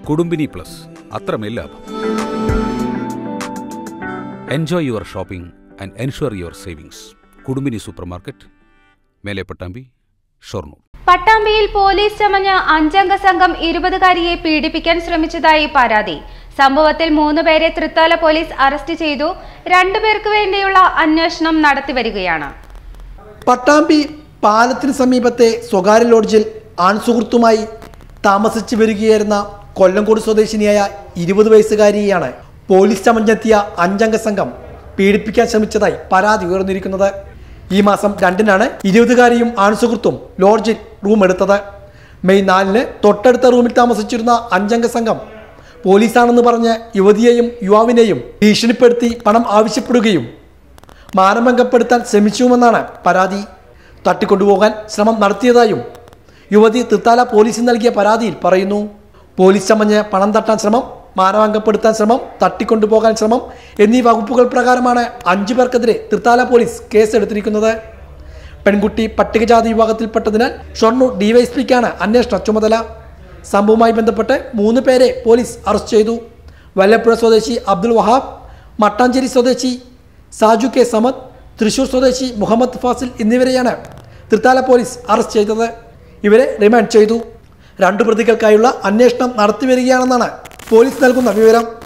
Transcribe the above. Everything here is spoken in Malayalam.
കുടുംബിനി പ്ലസ് അത്രമേൽ ലാഭം enjoy your shopping and ensure your savings Kudumbini supermarket മേലെ പട്ടാമ്പി ഷൊർണൂർ പട്ടാമ്പിയിൽ പോലീസ് ചമഞ്ഞ അഞ്ചംഗ സംഘം ഇരുപതുകാരിയെ പീഡിപ്പിക്കാൻ ശ്രമിച്ചതായി പരാതി സംഭവത്തിൽ മൂന്നുപേരെ തൃത്താല പോലീസ് അറസ്റ്റ് ചെയ്തു രണ്ടുപേർക്ക് വേണ്ടിയുള്ള അന്വേഷണം നടത്തിവരികയാണ് പട്ടാമ്പി പാലത്തിന് സമീപത്തെ സ്വകാര്യ ലോഡ്ജിൽ ആൺസുഹൃത്തുമായി താമസിച്ചു വരികയായിരുന്ന കൊല്ലംകോട് സ്വദേശിനിയായ ഇരുപത് വയസ്സുകാരിയെയാണ് പോലീസ് ചമഞ്ഞെത്തിയ അഞ്ചംഗ സംഘം പീഡിപ്പിക്കാൻ ശ്രമിച്ചതായി പരാതി ഉയർന്നിരിക്കുന്നത് ഈ മാസം രണ്ടിനാണ് ഇരുപതുകാരിയും ആൺസുഹൃത്തും ലോഡ്ജിൽ റൂം എടുത്തത് മെയ് നാലിന് തൊട്ടടുത്ത റൂമിൽ താമസിച്ചിരുന്ന അഞ്ചംഗ സംഘം പോലീസാണെന്ന് പറഞ്ഞ് യുവതിയെയും യുവാവിനെയും ഭീഷണിപ്പെടുത്തി പണം ആവശ്യപ്പെടുകയും മാനഭംഗപ്പെടുത്താൻ ശ്രമിച്ചുവെന്നാണ് പരാതി തട്ടിക്കൊണ്ടുപോകാൻ ശ്രമം നടത്തിയതായും യുവതി തൃത്താല പോലീസിന് നൽകിയ പരാതിയിൽ പറയുന്നു പോലീസ് ചമഞ്ഞ് പണം തട്ടാൻ ശ്രമം മാനഭംഗപ്പെടുത്താൻ ശ്രമം തട്ടിക്കൊണ്ടുപോകാൻ ശ്രമം എന്നീ വകുപ്പുകൾ പ്രകാരമാണ് അഞ്ചു പേർക്കെതിരെ തൃത്താല പോലീസ് കേസെടുത്തിരിക്കുന്നത് പെൺകുട്ടി പട്ടികജാതി വിഭാഗത്തിൽപ്പെട്ടതിനാൽ ഷൊർണൂർ ഡിവൈഎസ്പിക്കാണ് അന്വേഷണ ചുമതല സംഭവവുമായി ബന്ധപ്പെട്ട് മൂന്ന് പേരെ പോലീസ് അറസ്റ്റ് ചെയ്തു വല്ലപ്പുഴ സ്വദേശി അബ്ദുൽ വഹാബ് മട്ടാഞ്ചേരി സ്വദേശി സാജു കെ സമദ് തൃശൂർ സ്വദേശി മുഹമ്മദ് ഫാസിൽ എന്നിവരെയാണ് തൃത്താല പോലീസ് അറസ്റ്റ് ചെയ്തത് ഇവരെ റിമാൻഡ് ചെയ്തു രണ്ടു പ്രതികൾക്കായുള്ള അന്വേഷണം നടത്തിവരികയാണെന്നാണ് പോലീസ് നൽകുന്ന വിവരം